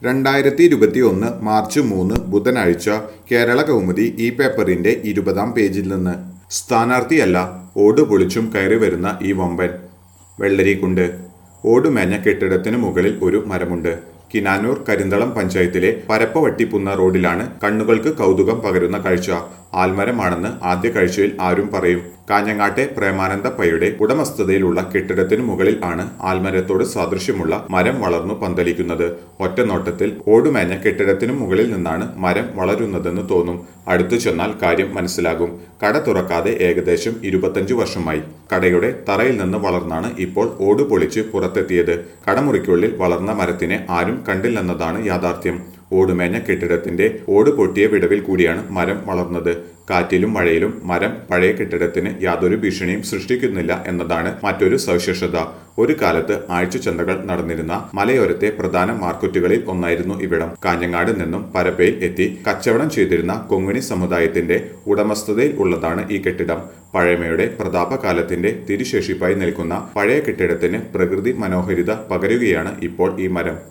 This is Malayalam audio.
രണ്ടായിരത്തി ഇരുപത്തി ഒന്ന് മാർച്ച് മൂന്ന് ബുധനാഴ്ച കേരള കൗമുദി ഈ പേപ്പറിന്റെ ഇരുപതാം പേജിൽ നിന്ന് സ്ഥാനാർത്ഥിയല്ല ഓട് പൊളിച്ചും കയറി വരുന്ന ഈ വമ്പൻ വെള്ളരിക്കുണ്ട് ഓടുമേഞ്ഞ കെട്ടിടത്തിന് മുകളിൽ ഒരു മരമുണ്ട് കിനാനൂർ കരിന്തളം പഞ്ചായത്തിലെ പരപ്പവട്ടിപ്പുന്ന റോഡിലാണ് കണ്ണുകൾക്ക് കൗതുകം പകരുന്ന കാഴ്ച ആൽമരമാണെന്ന് ആദ്യ കാഴ്ചയിൽ ആരും പറയും കാഞ്ഞങ്ങാട്ടെ പ്രേമാനന്ദ പയ്യുടെ ഉടമസ്ഥതയിലുള്ള കെട്ടിടത്തിനു മുകളിൽ ആണ് ആൽമരത്തോട് സാദൃശ്യമുള്ള മരം വളർന്നു പന്തലിക്കുന്നത് ഒറ്റനോട്ടത്തിൽ ഓടുമേഞ്ഞ കെട്ടിടത്തിനു മുകളിൽ നിന്നാണ് മരം വളരുന്നതെന്ന് തോന്നും അടുത്തു ചെന്നാൽ കാര്യം മനസ്സിലാകും കട തുറക്കാതെ ഏകദേശം ഇരുപത്തഞ്ചു വർഷമായി കടയുടെ തറയിൽ നിന്ന് വളർന്നാണ് ഇപ്പോൾ ഓട് പൊളിച്ച് പുറത്തെത്തിയത് കടമുറിക്കുള്ളിൽ വളർന്ന മരത്തിനെ ആരും കണ്ടില്ലെന്നതാണ് യാഥാർത്ഥ്യം ഓടുമേഞ്ഞ കെട്ടിടത്തിന്റെ ഓട് പൊട്ടിയ വിടവിൽ കൂടിയാണ് മരം വളർന്നത് കാറ്റിലും മഴയിലും മരം പഴയ കെട്ടിടത്തിന് യാതൊരു ഭീഷണിയും സൃഷ്ടിക്കുന്നില്ല എന്നതാണ് മറ്റൊരു സവിശേഷത ഒരു കാലത്ത് ആഴ്ചച്ചന്തകൾ നടന്നിരുന്ന മലയോരത്തെ പ്രധാന മാർക്കറ്റുകളിൽ ഒന്നായിരുന്നു ഇവിടം കാഞ്ഞങ്ങാട് നിന്നും പരപ്പയിൽ എത്തി കച്ചവടം ചെയ്തിരുന്ന കൊങ്ങിണി സമുദായത്തിന്റെ ഉടമസ്ഥതയിൽ ഉള്ളതാണ് ഈ കെട്ടിടം പഴമയുടെ പ്രതാപകാലത്തിന്റെ തിരുശേഷിപ്പായി നിൽക്കുന്ന പഴയ കെട്ടിടത്തിന് പ്രകൃതി മനോഹരിത പകരുകയാണ് ഇപ്പോൾ ഈ മരം